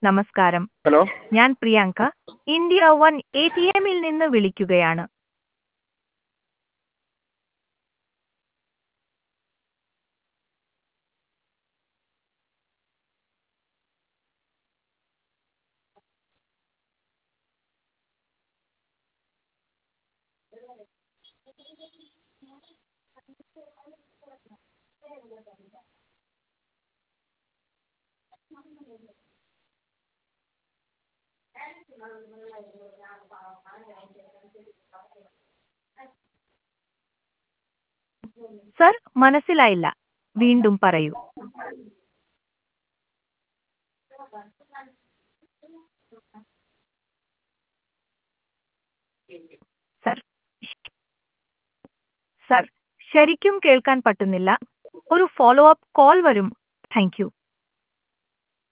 നമസ്കാരം ഹലോ ഞാൻ Priyanka India one A T എമ്മിൽ നിന്ന് വിളിക്കുകയാണ് സർ മനസ്സിലായില്ല വീണ്ടും പറയൂ സർ സർ ശരിക്കും കേൾക്കാൻ പറ്റുന്നില്ല ഒരു ഫോളോ അപ്പ് കോൾ വരും താങ്ക് യു